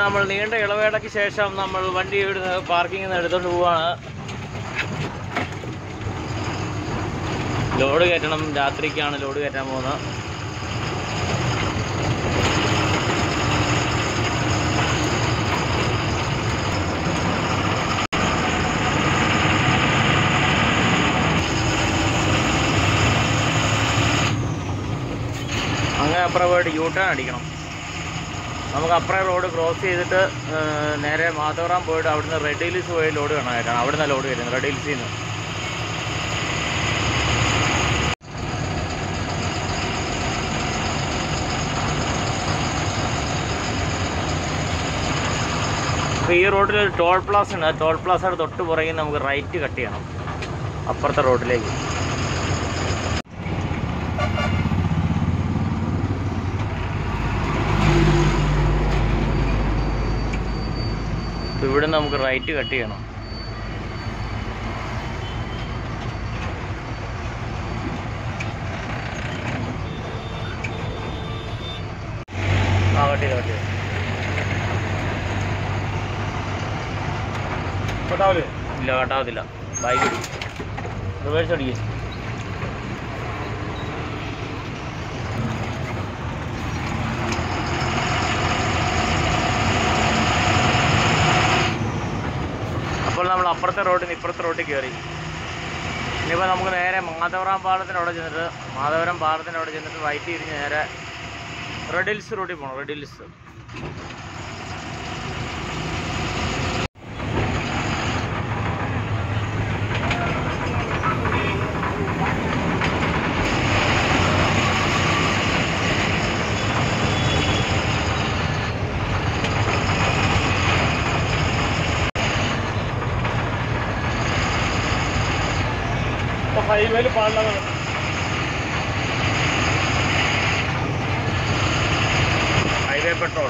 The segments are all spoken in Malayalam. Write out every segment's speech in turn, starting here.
നമ്മൾ നീണ്ട ഇളവേളയ്ക്ക് ശേഷം നമ്മൾ വണ്ടി ഇവിടുന്ന് പാർക്കിങ്ങിൽ നിന്ന് എടുത്തോണ്ട് പോവാണ് ലോഡ് കയറ്റണം രാത്രിക്കാണ് ലോഡ് കയറ്റാൻ പോകുന്നത് അങ്ങനെ അപ്പുറം പോയിട്ട് യൂ ടേൺ അടിക്കണം നമുക്ക് അപ്പുറം റോഡ് ക്രോസ് ചെയ്തിട്ട് ആ, നേരെ മാധവറാം പോയിട്ട് അവിടുന്ന് റെഡ് ഹിൽസ് പോയി ലോഡ് വേണമായിട്ടാണ് അവിടുന്ന് ലോഡ് വരുന്നത് റെഡ് ഹിൽസിൽ നിന്ന് അപ്പോൾ ഈ റോഡിൽ ഒരു ടോൾ പ്ലാസ ഉണ്ട് ആ ടോൾ പ്ലാസയുടെ തൊട്ട് പുറകിൽ നമുക്ക് റൈറ്റ് കട്ട് ചെയ്യണം അപ്പുറത്തെ റോഡിലേക്ക് ഇവിടെ നമുക്ക് റൈറ്റ് കട്ട് ചെയ്യണം ആ കട്ട് ചെയ്ത് കട്ട് ചെയ്ത് പട്ടാവല് ഇല്ല കട്ടാകത്തില്ല ബൈക്ക് ഇടി റിവേഴ്സ് അടിക്കും അപ്പോൾ നമ്മൾ അപ്പുറത്തെ റോഡിൽ നിന്ന് ഇപ്പുറത്തെ റോഡിൽ കയറി ഇനിയിപ്പോൾ നമുക്ക് നേരെ മാധവറാം പാലത്തിൻ്റെ അവിടെ ചെന്നിട്ട് മാധവരം പാലത്തിൻ്റെ അവിടെ ചെന്നിട്ട് റൈറ്റ് തിരിഞ്ഞ് നേരെ റെഡ് ഹിൽസ് റോഡിൽ പോകണം റെഡ് ഹിൽസ് ഇപ്പൊ ഹൈവേയിൽ പാടില്ല ഹൈവേ പെട്രോൾ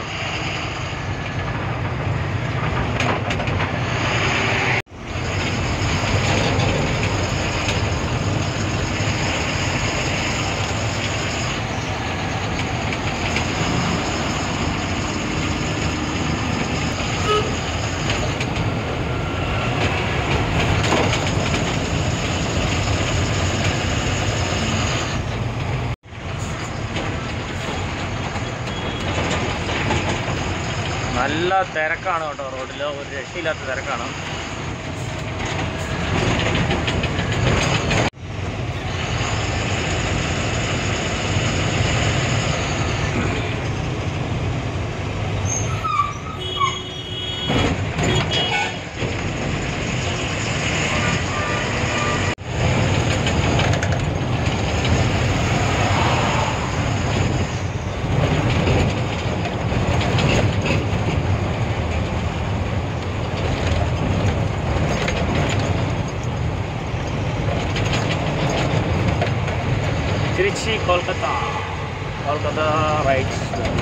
നല്ല തിരക്കാണ് കേട്ടോ റോഡിൽ ഒരു രക്ഷയില്ലാത്ത തിരക്കാണ് തിരുച്ചി കൊൽക്കത്ത കൊൽക്കത്ത റൈറ്റ്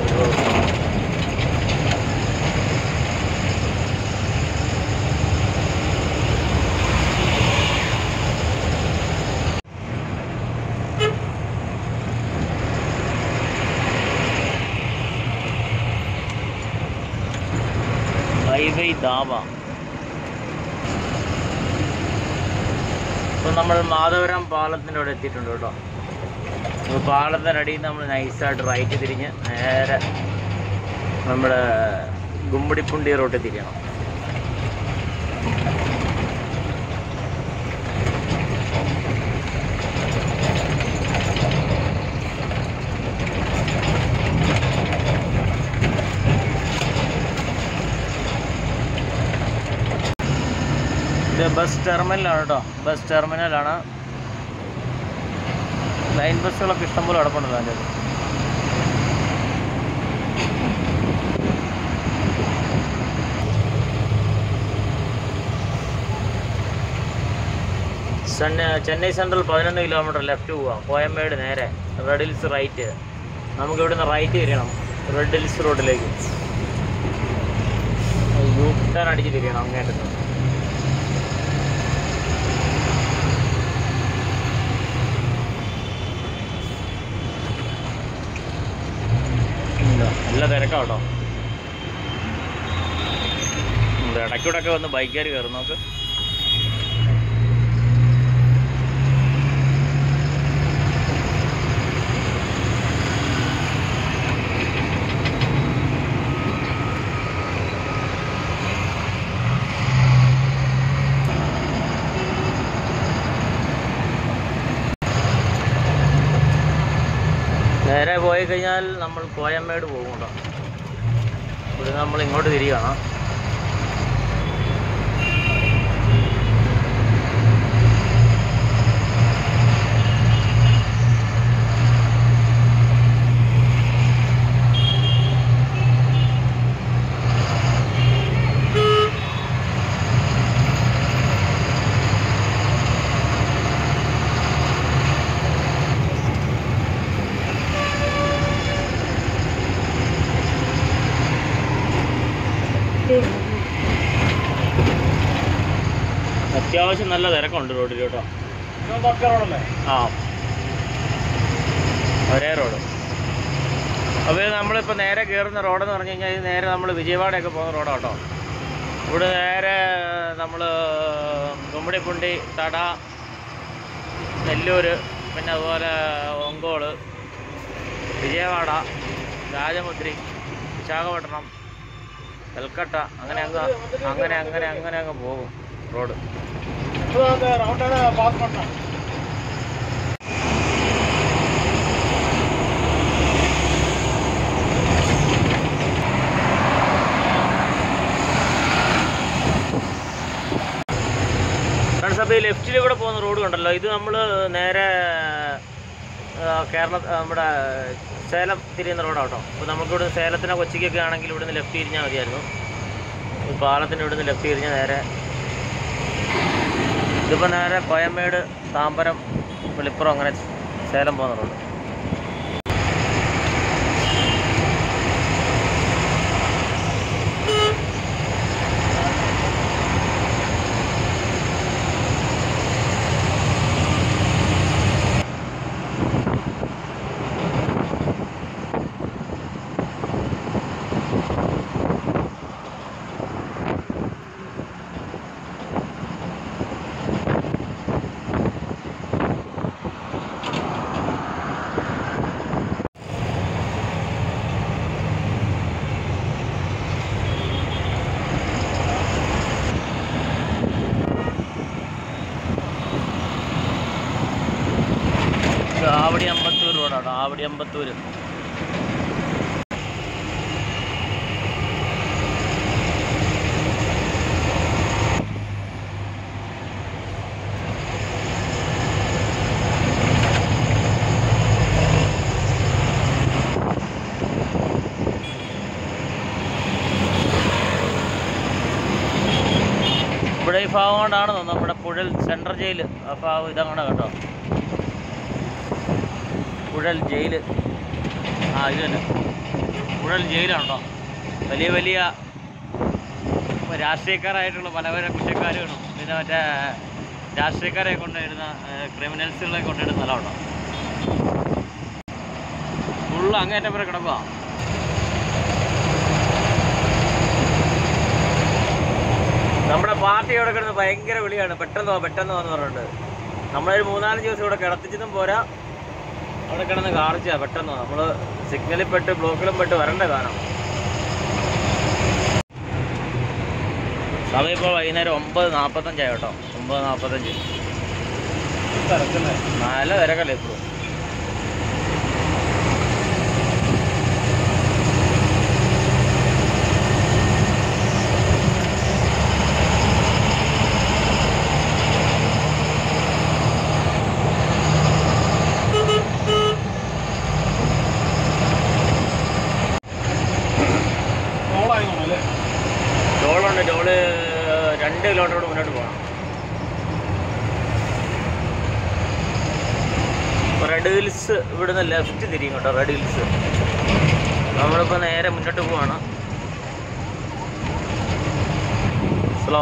ഹൈവേ ദാവ ഇപ്പം നമ്മൾ മാധവരം പാലത്തിൻ്റെ അവിടെ എത്തിയിട്ടുണ്ട് കേട്ടോ അപ്പോൾ പാലത്തിൻ്റെ അടിയിൽ നമ്മൾ നൈസായിട്ട് റൈറ്റ് തിരിഞ്ഞ് നേരെ നമ്മുടെ ഗുമ്പടിപ്പുണ്ടി റോട്ടിൽ തിരിയണം ഇത് ബസ് ടെർമിനലാണ് കേട്ടോ ബസ് ടെർമിനലാണ് ലൈൻ ബസ്സുകളൊക്കെ ഇഷ്ടംപോലെ കിടപ്പുണ്ടല്ലോ അതിൻ്റെ അകത്ത്. ചെന്നൈ ചെന്നൈ സെൻട്രൽ പതിനൊന്ന് കിലോമീറ്റർ ലെഫ്റ്റ് പോവാം കോയമ്പേട് നേരെ റെഡ് ഹിൽസ് റൈറ്റ് നമുക്ക് ഇവിടുന്ന് റൈറ്റ് തിരിയണം റെഡ് ഹിൽസ് റോഡിലേക്ക് യൂ ടേൺ അടിച്ച് തിരിയണം അങ്ങേറ്റത്ത് ഇല്ല, നല്ല തിരക്കാട്ടോ ഇടയ്ക്കൂടെ ഒക്കെ വന്ന് ബൈക്കുകാർ കയറും നോക്ക് നേരെ പോയി കഴിഞ്ഞാൽ നമ്മൾ കോയമ്മേട് പോകും കേട്ടോ ഇവിടെ നമ്മൾ ഇങ്ങോട്ട് തിരികണം അത്യാവശ്യം നല്ല തിരക്കുണ്ട് റോഡിൽ കേട്ടോ ഇതൊന്നും ഒക്കെ റോഡല്ലേ ആ ഒരേ റോഡ് അപ്പോൾ ഇത് നമ്മളിപ്പോൾ നേരെ കയറുന്ന റോഡെന്ന് പറഞ്ഞു കഴിഞ്ഞാൽ ഇത് നേരെ നമ്മൾ വിജയവാഡയൊക്കെ പോകുന്ന റോഡാണ് കേട്ടോ ഇവിടെ നേരെ നമ്മൾ കുമ്മിടിപ്പുണ്ടി തട നെല്ലൂർ പിന്നെ അതുപോലെ ഒങ്കോള് വിജയവാഡ രാജമുദ്രി വിശാഖപട്ടണം കൽക്കട്ട അങ്ങനെ അങ്ങ് അങ്ങനെ അങ്ങനെ അങ്ങനെ അങ്ങ് പോകും റോഡ് இப்போ அந்த ரவுண்டான பாஸ் பண்ணேன் ഫ്രണ്ട്സ് അപ്പോൾ ഈ ലെഫ്റ്റിൽ കൂടെ പോകുന്ന റോഡ് കണ്ടല്ലോ ഇത് നമ്മൾ നേരെ ആ, കേരള ആ, നമ്മുടെ സേലം തിരിയുന്ന റോഡാണ് കേട്ടോ അപ്പോൾ നമുക്കിവിടെ സേലത്തിനോ കൊച്ചിക്കൊക്കെ ആണെങ്കിൽ ഇവിടുന്ന് ലെഫ്റ്റ് തിരിഞ്ഞാൽ മതിയായിരുന്നു ഈ പാലത്തിൻ്റെ ഇവിടുന്ന് ലെഫ്റ്റ് തിരിഞ്ഞ് നേരെ ഇതിപ്പോൾ നേരെ കോയമ്പേട് താമ്പരം വെളിപ്പുറം അങ്ങനെ സേലം പോകുന്ന റോഡ് ഇത് ആവടി അമ്പത്തൂർ റോഡാണ് ആവടി അമ്പത്തൂർ ഇവിടെ ഈ ഭാഗം കൊണ്ടാണ് തോന്നുന്നത് നമ്മുടെ പുഴൽ സെൻട്രൽ ജയിൽ ആ ഭാഗം ഇതാണ് കേട്ടോ പുഴൽ ജയിൽ ആ ഇത് തന്നെ പുഴൽ ജയിലാണോ വലിയ വലിയ രാഷ്ട്രീയക്കാരായിട്ടുള്ള പല പല കുറ്റക്കാരുകളും പിന്നെ മറ്റേ രാഷ്ട്രീയക്കാരെ കൊണ്ടുവരുന്ന ക്രിമിനൽസുകളെ കൊണ്ടുവരുന്ന സ്ഥലമുണ്ടോ ഫുള്ള് അങ്ങേറ്റം വരെ കിടക്കുക നമ്മുടെ പാർട്ടി അവിടെ കിടന്ന് ഭയങ്കര വിളിയാണ് പെട്ടെന്ന് വാ പെട്ടെന്ന് വന്ന് പറഞ്ഞിട്ട് നമ്മളൊരു മൂന്നാലഞ്ച് ദിവസം ഇവിടെ കിടത്തിച്ചതും പോരാ അവിടെ കിടന്ന് കാണിച്ചാ പെട്ടെന്ന് വാ. നമ്മള് സിഗ്നലിൽ പെട്ട് ബ്ലോക്കിലും പെട്ട് വരണ്ട കാണാം സമയം ഇപ്പോൾ വൈകുന്നേരം ഒമ്പത് നാൽപ്പത്തഞ്ചായി കേട്ടോ ഒമ്പത് നാൽപ്പത്തഞ്ച് തിരക്കല്ലേ നല്ല തിരക്കല്ലേ ഇപ്പോഴും റോഡായി തോന്നല്ലേ ടോളുണ്ട് ടോള് രണ്ട് കിലോമീറ്റർ കൂടെ മുന്നോട്ട് പോകണം റെഡ് ഹിൽസ് ഇവിടുന്ന് ലെഫ്റ്റ് തിരിയും കേട്ടോ റെഡ് ഹിൽസ് നമ്മളിപ്പോൾ നേരെ മുന്നോട്ട് പോവാണ് സ്ലോ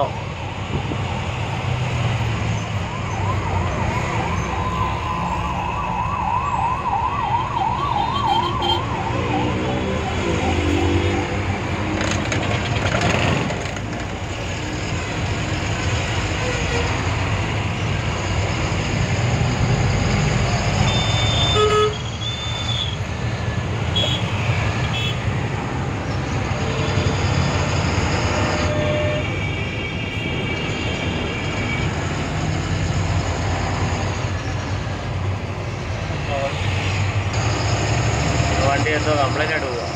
എന്തോ കംപ്ലൈൻ്റ് ആയിട്ട് പോവുക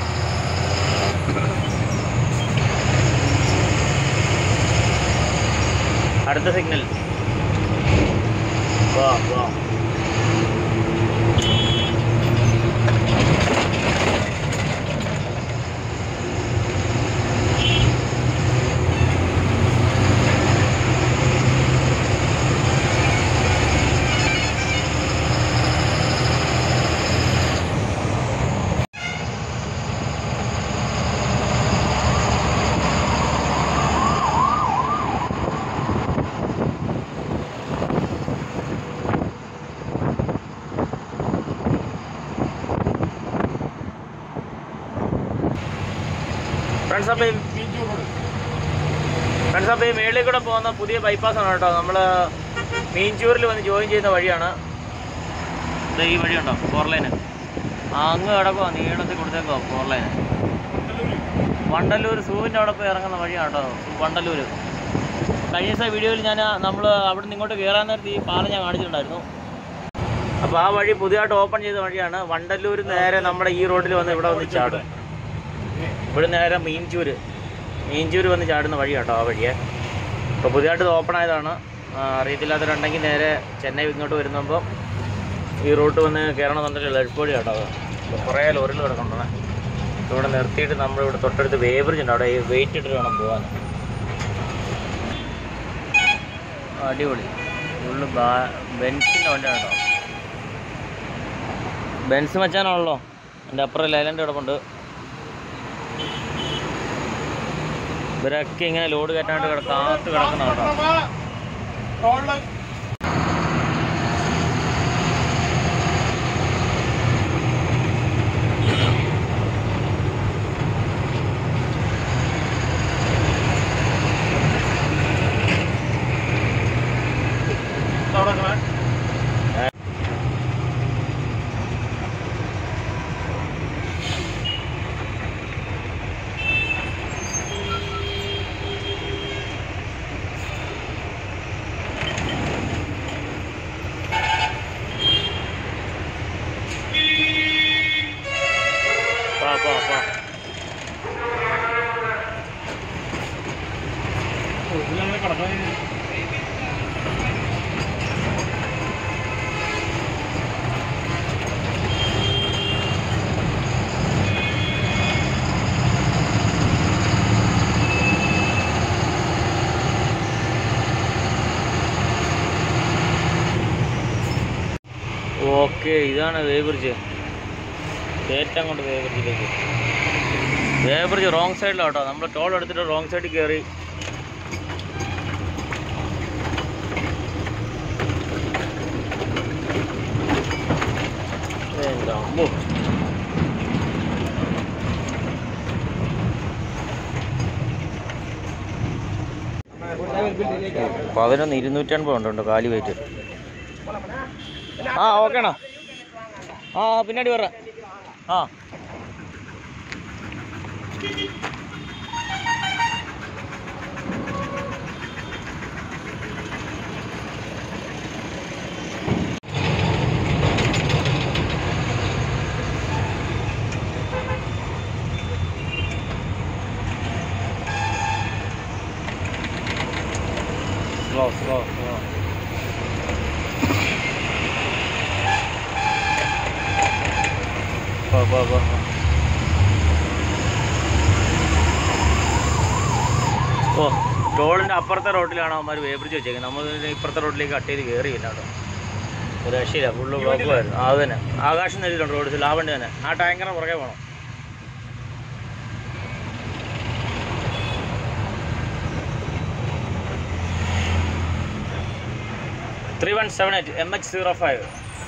അടുത്ത സിഗ്നൽ വാ വാ ഫ്രണ്ട്സ് അപ്പോൾ ബീച്ച് റോഡ് ഫ്രണ്ട്സ് അപ്പോൾ ഈ മേളിൽ കൂടെ പോകുന്ന പുതിയ bypass ആണ് കേട്ടോ നമ്മൾ മീൻചൂരിൽ വന്ന് ജോയിൻ ചെയ്യുന്ന വഴിയാണ് ഇത് ഈ വഴി ഉണ്ടോ ഫോർ ലൈന് അങ്ങ് കിടക്കുവാ നീളത്തിൽ കൊടുത്തേക്കോ ഫോർ ലൈന് വണ്ടല്ലൂർ സൂവിൻ്റെ അവിടെ പോയി ഇറങ്ങുന്ന വഴിയാണ് കേട്ടോ വണ്ടല്ലൂർ കഴിഞ്ഞ ദിവസം വീഡിയോയിൽ ഞാൻ നമ്മൾ അവിടെ നിന്ന് ഇങ്ങോട്ട് കയറാൻ നേരത്ത് ഈ പാലം ഞാൻ കാണിച്ചിട്ടുണ്ടായിരുന്നു അപ്പോൾ ആ വഴി പുതിയതായിട്ട് ഓപ്പൺ ചെയ്ത വഴിയാണ് വണ്ടല്ലൂർ നേരെ നമ്മുടെ ഈ റോഡിൽ വന്ന് ഇവിടെ വന്ന് ചാടും ഇവിടെ നേരെ മീൻചൂര് മീൻചൂര് വന്ന് ചാടുന്ന വഴി കേട്ടോ ആ വഴിയെ ഇപ്പോൾ പുതിയതായിട്ട് ഇത് ഓപ്പൺ ആയതാണ് ആ, അറിയത്തില്ലാത്തവരുണ്ടെങ്കിൽ നേരെ ചെന്നൈ ഇങ്ങോട്ട് വരുമ്പോൾ ഈ റൂട്ട് വന്ന് കയറണമെന്നുണ്ടെങ്കിൽ എളുപ്പവഴി കേട്ടോ അത് ഇപ്പോൾ കുറേ ലോറികൾ കിടക്കണ്ടാണ് ഇവിടെ നിർത്തിയിട്ട് നമ്മളിവിടെ തൊട്ടടുത്ത് വേവറിജ് ഉണ്ട് അവിടെ ഈ വെയിറ്റ് ഇട്ടിട്ട് വേണം പോകാൻ അടിപൊളി ഫുള്ള് ബെൻസിൻ്റെ വണ്ടിയാണ് കേട്ടോ ബെൻസ് മച്ചാനാണല്ലോ എൻ്റെ അപ്പുറം ലൈലൻ്റെ കിടപ്പുണ്ട് ഇവരൊക്കെ ഇങ്ങനെ ലോഡ് കയറ്റാണ്ട് കിട കാത്ത് കിടക്കുന്ന കേട്ടോ റോഡില് അവിടെ നിൽക്കണേ. വാ വാ വാ ഓ, ഇതിലങ്ങനെ കിടക്കാൻ ഓക്കെ ഇതാണ് വേബ്രിഡ്ജ് ഏറ്റവും കൊണ്ട് വേബ്രിഡ്ജിലേക്ക് വേബ്രിഡ്ജ് റോങ് സൈഡിലാണ് കേട്ടോ നമ്മൾ ടോൾ എടുത്തിട്ട് റോങ് സൈഡിൽ കയറി എൻ്റെ അമ്മോ. പതിനൊന്ന് ഇരുന്നൂറ്റൻപത് ഉണ്ട് കാലി വെയിറ്റ് ആ ഓക്കേണോ ആ ആ, പിന്നാടി പറ ആ സ്ലോ സ്ലോ സ്ലോ വാ വാ വാ വാ. ഓ ടോളിൻ്റെ അപ്പുറത്തെ റോഡിലാണ് അവന്മാർ വേബ്രിച്ച് വെച്ചേക്കുന്നത് നമ്മൾ ഇപ്പുറത്തെ റോഡിലേക്ക് കട്ട് ചെയ്ത് കയറിയില്ല കേട്ടോ ഒരു രക്ഷയില്ല ഫുള്ള് ബ്ലോക്കുമായിരുന്നു ആ, അത് തന്നെ ആകാശം നെല്ലിട്ടുണ്ട് റോഡ് ലാഭണ്ട് തന്നെ ആ ടാങ്കറിന് പുറകെ പോകണം three one seven eight M H zero five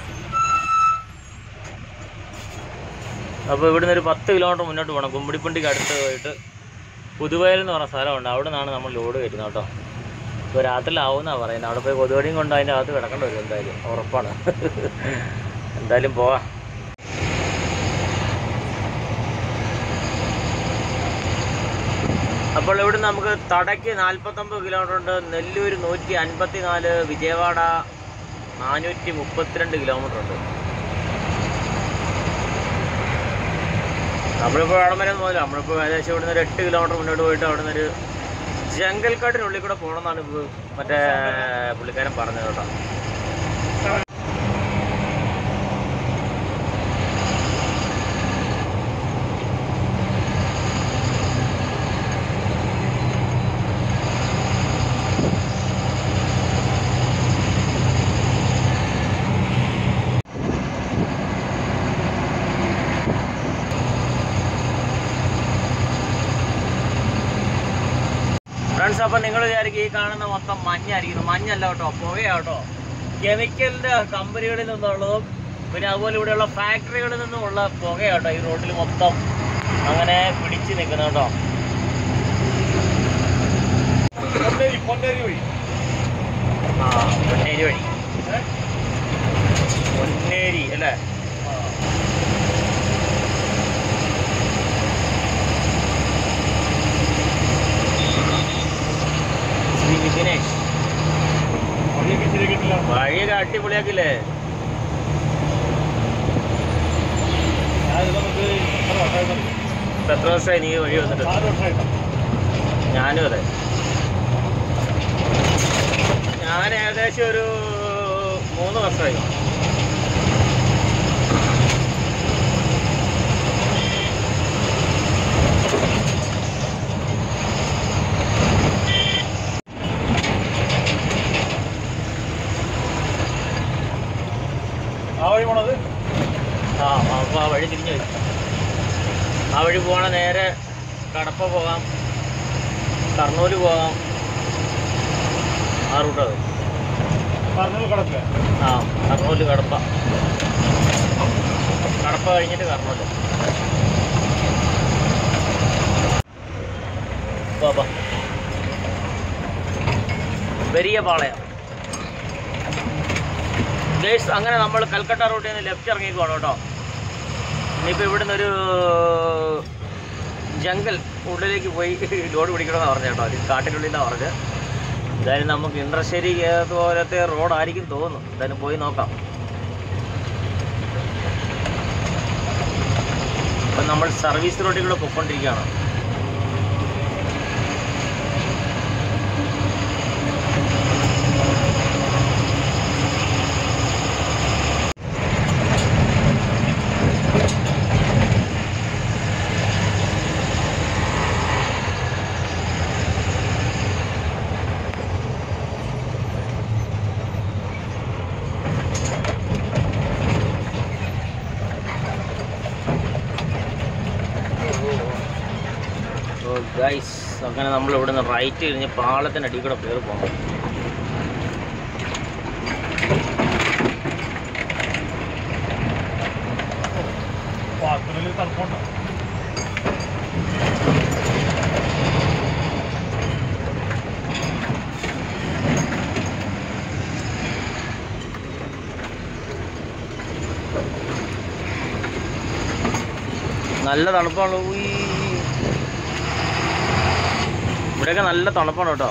അപ്പോൾ ഇവിടുന്ന് ഒരു പത്ത് കിലോമീറ്റർ മുന്നോട്ട് പോകണം കുമ്പിടിപ്പണ്ടിക്ക് അടുത്ത് പോയിട്ട് പുതുവയൽ എന്ന് പറഞ്ഞ സ്ഥലമുണ്ട് അവിടെ നിന്നാണ് നമ്മൾ ലോഡ് കയറ്റുന്നത് കേട്ടോ ഇപ്പോൾ രാത്രിയിലാവുമെന്നാണ് പറയുന്നത് അവിടെ പോയി കൊതുവടിയും കൊണ്ട് അതിൻ്റെ അകത്ത് കിടക്കേണ്ടി വരും എന്തായാലും ഉറപ്പാണ് എന്തായാലും പോവാം അപ്പോൾ ഇവിടെ നമുക്ക് തടയ്ക്ക് നാൽപ്പത്തൊമ്പത് കിലോമീറ്റർ ഉണ്ട് നെല്ലൂർ നൂറ്റി അൻപത്തി നാല് വിജയവാഡ നാനൂറ്റി മുപ്പത്തിരണ്ട് കിലോമീറ്റർ ഉണ്ട് നമ്മളിപ്പോൾ അവിടെ വരെ ഒന്നുമില്ല നമ്മളിപ്പോൾ ഏകദേശം ഇവിടുന്ന് ഒരു എട്ട് കിലോമീറ്റർ മുന്നോട്ട് പോയിട്ട് അവിടെ നിന്ന് ഒരു ജംഗൽക്കാട്ടിനുള്ളിൽ കൂടെ പോകണമെന്നാണ് ഇപ്പോൾ മറ്റേ പുള്ളിക്കാരൻ പറഞ്ഞത് കേട്ടോ ഫ്രണ്ട്സ് അപ്പം നിങ്ങൾ വിചാരിക്കും ഈ കാണുന്ന മൊത്തം മഞ്ഞായിരിക്കുന്നു മഞ്ഞല്ല കേട്ടോ പുകയാ കേട്ടോ കെമിക്കലിൻ്റെ കമ്പനികളിൽ നിന്നുള്ളതും പിന്നെ അതുപോലെ ഇവിടെയുള്ള ഫാക്ടറികളിൽ നിന്നുമുള്ള പുകയാ കേട്ടോ ഈ റോഡിൽ മൊത്തം അങ്ങനെ പിടിച്ച് നിൽക്കുന്നത് കേട്ടോ പൊന്നേരി പൊന്നേരി വഴി ആ പൊന്നേരി വഴി പൊന്നേരി അല്ലേ ശ്രീ വിഘ്നേഷ് വഴിയൊക്കെ ശരിയാക്കിയിട്ടില്ല വഴിയൊക്കെ അടിപൊളിയാക്കില്ലേ ഞാനിത് നമുക്ക് എത്ര വർഷമായിട്ട് ഇപ്പൊ എത്ര വർഷമായി നീ വഴി വന്നിട്ട് നാല് വർഷമായിട്ടാണ് ഞാനും അതെ ഞാൻ ഏകദേശം ഒരു മൂന്ന് വർഷമായി ആ വഴി പോണത് ആ അപ്പോൾ ആ വഴി തിരിഞ്ഞു വരും ആ വഴി പോകണ നേരെ കടപ്പ പോകാം കർണൂല് പോകാം ആ റൂട്ട് അത് കർണൂൽ കടക്കുക ആ കർണൂല് കടപ്പ കടപ്പ കഴിഞ്ഞിട്ട് കർണൂല് ബാബാ വലിയ പാളയം ഗേഴ്സ് അങ്ങനെ നമ്മൾ കൽക്കട്ട റൂട്ടിൽ നിന്ന് ലെഫ്റ്റ് ഇറങ്ങിക്കോണം കേട്ടോ ഇനിയിപ്പോൾ ഇവിടുന്ന് ഒരു ജംഗൽ ഉള്ളിലേക്ക് പോയി ലോഡ് പിടിക്കണമെന്ന് പറഞ്ഞു കേട്ടോ അത് കാട്ടിനുള്ളിലാണ് പറഞ്ഞത് എന്തായാലും നമുക്ക് ഇൻട്രശ്ശേരി പോലത്തെ റോഡായിരിക്കും തോന്നുന്നു എന്തായാലും പോയി നോക്കാം ഇപ്പം നമ്മൾ സർവീസ് റോഡിൽ കൂടെ പൊയ്ക്കൊണ്ടിരിക്കുകയാണ് ഗൈസ് അങ്ങനെ നമ്മൾ ഇവിടുന്ന് റൈറ്റ് കഴിഞ്ഞ് പാളത്തിനടി കൂടെ കയറി പോകണം പാത്രത്തിൽ തണുപ്പുണ്ടോ നല്ല തണുപ്പാണ് ഉയ്യ്. ഇവിടെയൊക്കെ നല്ല തണുപ്പാണ് കേട്ടോ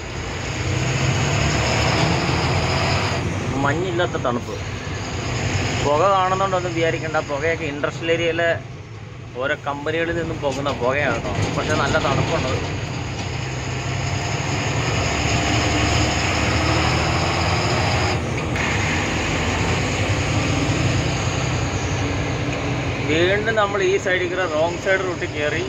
മഞ്ഞില്ലാത്ത തണുപ്പ് പുക കാണുന്നുണ്ടോന്നും വിചാരിക്കണ്ട പുകയൊക്കെ ഇൻഡസ്ട്രിയൽ ഏരിയയിലെ ഓരോ കമ്പനികളിൽ നിന്നും പോകുന്ന പുകയാണ് കേട്ടോ പക്ഷെ നല്ല തണുപ്പുണ്ട് വീണ്ടും നമ്മൾ ഈ സൈഡിൽ കൂടെ റോങ് സൈഡ് റൂട്ടിൽ കയറി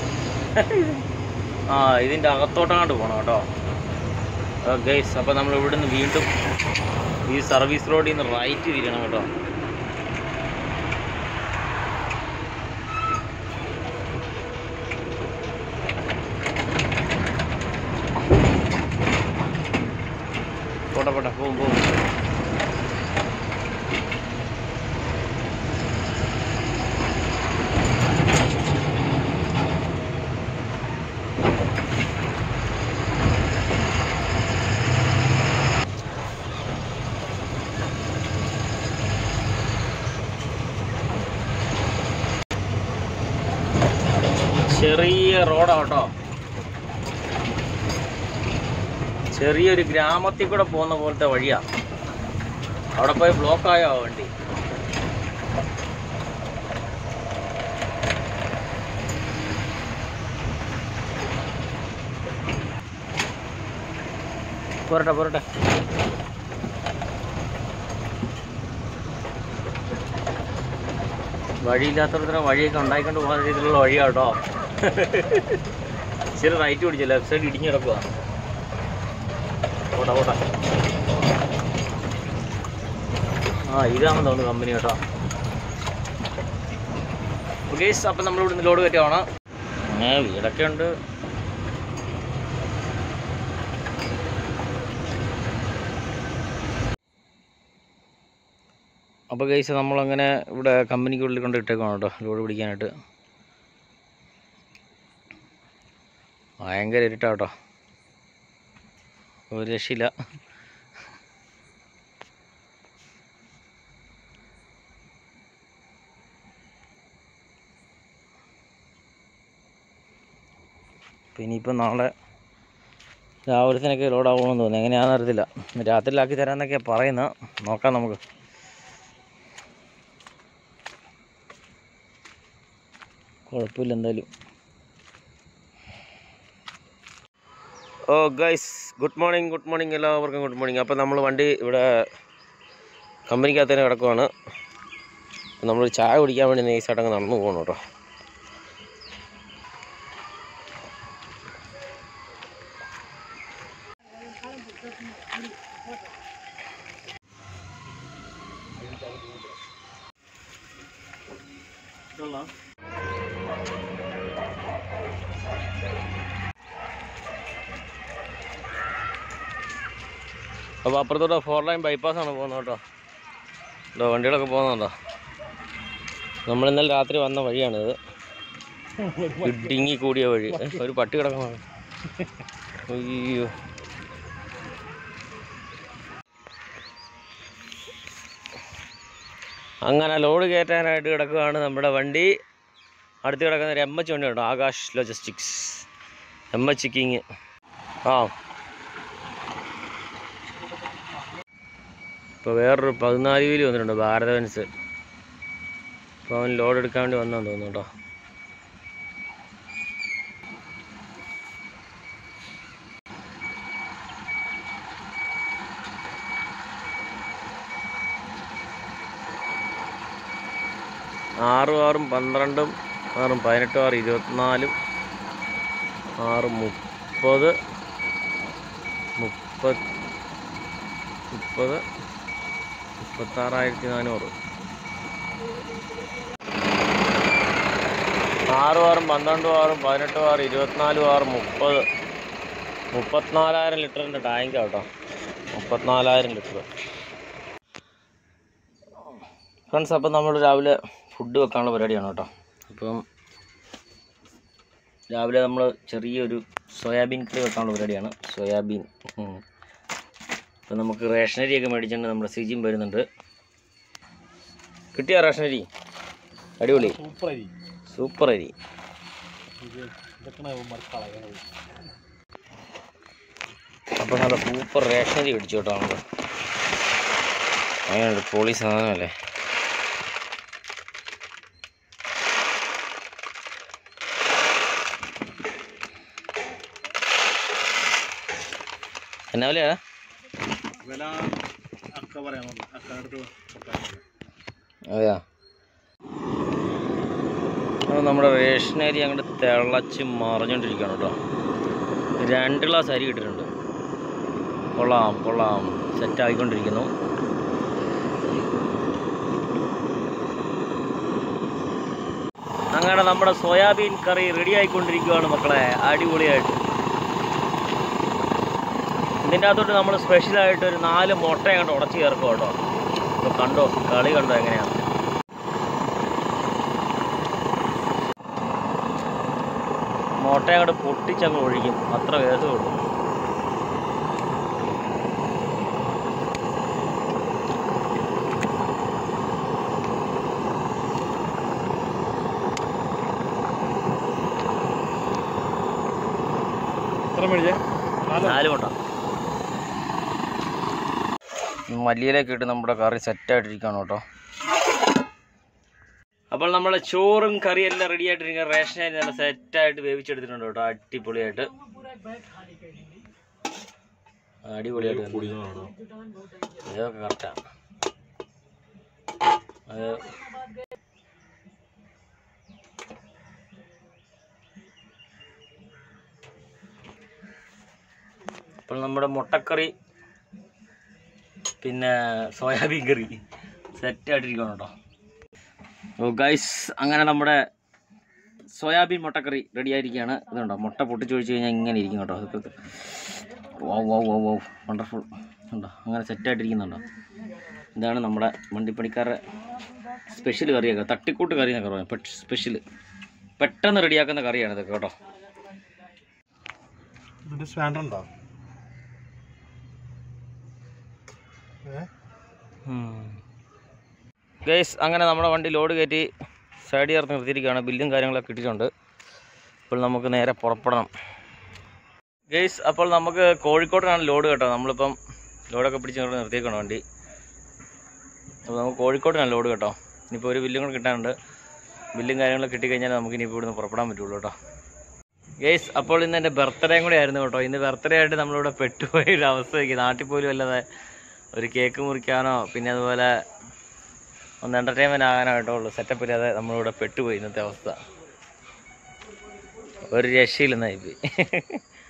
ആ ഇതിൻ്റെ അകത്തോട്ടങ്ങാണ്ട് പോകണം കേട്ടോ ഗൈസ് അപ്പോൾ നമ്മൾ ഇവിടുന്ന് വീണ്ടും ഈ സർവീസ് റോഡിൽ നിന്ന് റൈറ്റ് തിരിയണം കേട്ടോ പോട്ടെ പോട്ടെ പോവും പോവും ചെറിയ റോഡാണ് കേട്ടോ ചെറിയൊരു ഗ്രാമത്തിൽ കൂടെ പോകുന്ന പോലത്തെ വഴിയാ അവിടെ പോയി ബ്ലോക്ക് ആയോ വണ്ടി പോരട്ടെ പോരട്ടെ വഴിയില്ലാത്തടത്തിന് വഴിയൊക്കെ ഉണ്ടായിക്കൊണ്ട് പോകുന്ന രീതിയിലുള്ള വഴിയാ കേട്ടോ ഇച്ചിരി റൈറ്റ് പിടിച്ചു ലെഫ്റ്റ് സൈഡ് ഇടിഞ്ഞു കിടക്കുക പോട്ടെ പോട്ടെ ആ ഇതാണെന്ന് തോന്നുന്നു കമ്പനി കേട്ടോ ഗേസ് അപ്പം നമ്മളിവിടെ നിന്ന് ലോഡ് കയറ്റുവാണ് ഏ വീടൊക്കെ ഉണ്ട് അപ്പോൾ ഗൈസ് നമ്മളങ്ങനെ ഇവിടെ കമ്പനിക്കുള്ളിൽ കൊണ്ട് ഇട്ടേക്കാണ് കേട്ടോ ലോഡ് പിടിക്കാനായിട്ട് ഭയങ്കര ഇരുട്ടാ കേട്ടോ ഒരു രക്ഷയില്ല അപ്പോൾ ഇനിയിപ്പോൾ നാളെ രാവിലത്തിനൊക്കെ ലോഡാകുമെന്ന് തോന്നുന്നു എങ്ങനെയാണെന്ന് അറിയത്തില്ല രാത്രിയിലാക്കി തരാമെന്നൊക്കെയാണ് പറയുന്നത് നോക്കാം നമുക്ക് കുഴപ്പമില്ല എന്തായാലും oh guys good morning good morning എല്ലാവർക്കും ഗുഡ് മോർണിംഗ് അപ്പോൾ നമ്മൾ വണ്ടി ഇവിടെ കമ്പനിക്കകത്ത് തന്നെ കിടക്കുവാണ് നമ്മൾ ചായ കുടിക്കാൻ വേണ്ടി നൈസായിട്ട് അങ്ങ് നടന്നു പോകണം കേട്ടോ അപ്പോൾ അപ്പുറത്തോട്ട് ഫോർ ലൈൻ ബൈപ്പാസാണ് പോകുന്നത് കേട്ടോ ഇതോ വണ്ടികളൊക്കെ പോകുന്നുണ്ടോ നമ്മൾ ഇന്നലെ രാത്രി വന്ന വഴിയാണിത് ഇടുങ്ങി കൂടിയ വഴി ഏ, ഒരു പട്ടി കിടക്കണം അയ്യോ അങ്ങനെ ലോഡ് കയറ്റാനായിട്ട് കിടക്കുകയാണ് നമ്മുടെ വണ്ടി അടുത്ത് കിടക്കുന്ന ഒരു എം എച്ച് വണ്ടി കേട്ടോ Aakash logistics M H king ആ ഇപ്പോൾ വേറൊരു പതിനാല് വീല് വന്നിട്ടുണ്ട് ഭാരതവൻസ് അപ്പോൾ അവൻ ലോഡ് എടുക്കാൻ വേണ്ടി വന്നാന്ന് തോന്നുന്നു കേട്ടോ ആറും ആറും പന്ത്രണ്ടും ആറും പതിനെട്ടും ആറ് ഇരുപത്തിനാലും ആറ് മുപ്പത് മുപ്പത് മുപ്പത് മുപ്പത്താറായിരത്തി നാനൂറ് ആറും ആറും പന്ത്രണ്ടും ആറും പതിനെട്ടും ആറ് ഇരുപത്തിനാലും ആറ് മുപ്പത് മുപ്പത്തിനാലായിരം ലിറ്ററിൻ്റെ ടാങ്ക് കേട്ടോ മുപ്പത്തിനാലായിരം ലിറ്റർ ഫ്രണ്ട്സ് അപ്പം നമ്മൾ രാവിലെ ഫുഡ് വെക്കാനുള്ള പരിപാടിയാണ് കേട്ടോ അപ്പം രാവിലെ നമ്മൾ ചെറിയൊരു സോയാബീൻ കറി വെക്കാനുള്ള പരിപാടിയാണ് സോയാബീൻ ഉം. അപ്പം നമുക്ക് റേഷനരിയൊക്കെ മേടിച്ചിട്ട് നമ്മുടെ സിജിയും വരുന്നുണ്ട് കിട്ടിയ റേഷനരി അടിപൊളി സൂപ്പർ അരി സൂപ്പർ അരി ഇത് ഇതൊക്കെയാണ് ഇവന്മാർ കളയണത് അപ്പോൾ നല്ല സൂപ്പർ റേഷനരി മേടിച്ചു കേട്ടോ നമ്മൾ അങ്ങനെയുണ്ട് പൊളി സാധനമല്ലേ എന്നാ വിലയാ വില അക്ക പറയാൻ അക്കടുത്ത് അതെയാ അപ്പോൾ നമ്മുടെ റേഷൻ അരി അങ്ങോട്ട് തിളച്ച് മറിഞ്ഞോണ്ടിരിക്കുകയാണ് കേട്ടോ രണ്ട് ഗ്ലാസ് അരി കിട്ടിയിട്ടുണ്ട് കൊള്ളാം കൊള്ളാം സെറ്റ് ആയിക്കൊണ്ടിരിക്കുന്നു അങ്ങനെ നമ്മുടെ സോയാബീൻ കറി റെഡി ആയിക്കൊണ്ടിരിക്കുകയാണ് മക്കളെ അടിപൊളിയായിട്ട് ഇതിൻ്റെ അകത്തോട്ട് നമ്മൾ സ്പെഷ്യലായിട്ട് ഒരു നാല് മുട്ട അങ്ങോട്ട് ഉടച്ച് ചേർക്കും കേട്ടോ ഇപ്പോൾ കണ്ടോ കളി കണ്ടോ എങ്ങനെയാണ് മുട്ട അങ്ങോട്ട് പൊട്ടിച്ചങ്ങ് ഒഴിക്കും അത്ര വേദമേ ഉള്ളൂ എത്ര മേടിച്ചേ നാല് മുട്ട മല്ലിയിലേക്ക് ഇട്ട് നമ്മുടെ കറി സെറ്റായിട്ടിരിക്കുകയാണ് കേട്ടോ അപ്പോൾ നമ്മുടെ ചോറും കറിയും എല്ലാം റെഡി ആയിട്ടിരിക്കുക റേഷനായി നല്ല സെറ്റായിട്ട് വേവിച്ചെടുത്തിട്ടുണ്ട് കേട്ടോ അടിപൊളിയായിട്ട് അടിപൊളിയായിട്ട് കൂടി വന്നു. ഇതൊക്കെ കറക്റ്റാ അത് ഇപ്പോൾ നമ്മുടെ മുട്ടക്കറി പിന്നെ സോയാബീൻ കറി സെറ്റായിട്ടിരിക്കണം കേട്ടോ ഓ ഗൈസ് അങ്ങനെ നമ്മുടെ സോയാബീൻ മുട്ടക്കറി റെഡി ആയിരിക്കുകയാണ് ഇതുണ്ടോ മുട്ട പൊട്ടിച്ചൊഴിച്ച് കഴിഞ്ഞാൽ ഇങ്ങനെ ഇരിക്കും കേട്ടോ ഇതൊക്കെ wow wow wow wow wonderful ഉണ്ടോ അങ്ങനെ സെറ്റായിട്ടിരിക്കുന്നുണ്ടോ ഇതാണ് നമ്മുടെ വണ്ടിപ്പണിക്കാരുടെ സ്പെഷ്യൽ കറിയൊക്കെ തട്ടിക്കൂട്ട് കറി എന്നൊക്കെ പറയാം സ്പെഷ്യൽ പെട്ടെന്ന് റെഡിയാക്കുന്ന കറിയാണ് ഇതൊക്കെ കേട്ടോ ഇതിന്റെ സ്റ്റാൻഡ് ഉണ്ടോ ഗൈസ് അങ്ങനെ നമ്മുടെ വണ്ടി ലോഡ് കയറ്റി സൈഡ് ചേർത്ത് നിർത്തിയിരിക്കുകയാണ് ബില്ലും കാര്യങ്ങളൊക്കെ കിട്ടിയിട്ടുണ്ട് ഇപ്പോൾ നമുക്ക് നേരെ പുറപ്പെടണം ഗൈസ് അപ്പോൾ നമുക്ക് കോഴിക്കോട്ടിനാണ് ലോഡ് കേട്ടോ നമ്മളിപ്പം ലോഡൊക്കെ പിടിച്ച് ഇങ്ങോട്ട് നിർത്തിയേക്കണം വണ്ടി അപ്പോൾ നമുക്ക് കോഴിക്കോട്ടിനാണ് ലോഡ് കേട്ടോ ഇനിയിപ്പോൾ ഒരു ബില്ലും കൂടെ കിട്ടാനുണ്ട് ബില്ലും കാര്യങ്ങളൊക്കെ കിട്ടിക്കഴിഞ്ഞാൽ നമുക്ക് ഇനിയിപ്പോൾ ഇവിടുന്ന് പുറപ്പെടാൻ പറ്റുള്ളൂ കേട്ടോ ഗേസ് അപ്പോൾ ഇന്ന് എൻ്റെ ബർത്ത്ഡേയും കൂടെ ആയിരുന്നു കേട്ടോ ഇന്ന് ബർത്ത്ഡേ ആയിട്ട് നമ്മളിവിടെ പെട്ടുപോയ ഒരു അവസ്ഥയ്ക്ക് നാട്ടിൽ പോലും അല്ലാതെ ഒരു കേക്ക് മുറിക്കാനോ പിന്നെ അതുപോലെ ഒന്ന് എൻ്റർടൈൻമെൻറ്റ് ആകാനോ കേട്ടോ ഉള്ളൂ സെറ്റപ്പ് ഇല്ലാതെ നമ്മളിവിടെ പെട്ടുപോയി ഇന്നത്തെ അവസ്ഥ ഒരു രക്ഷയില്ലെന്നായിപ്പോയി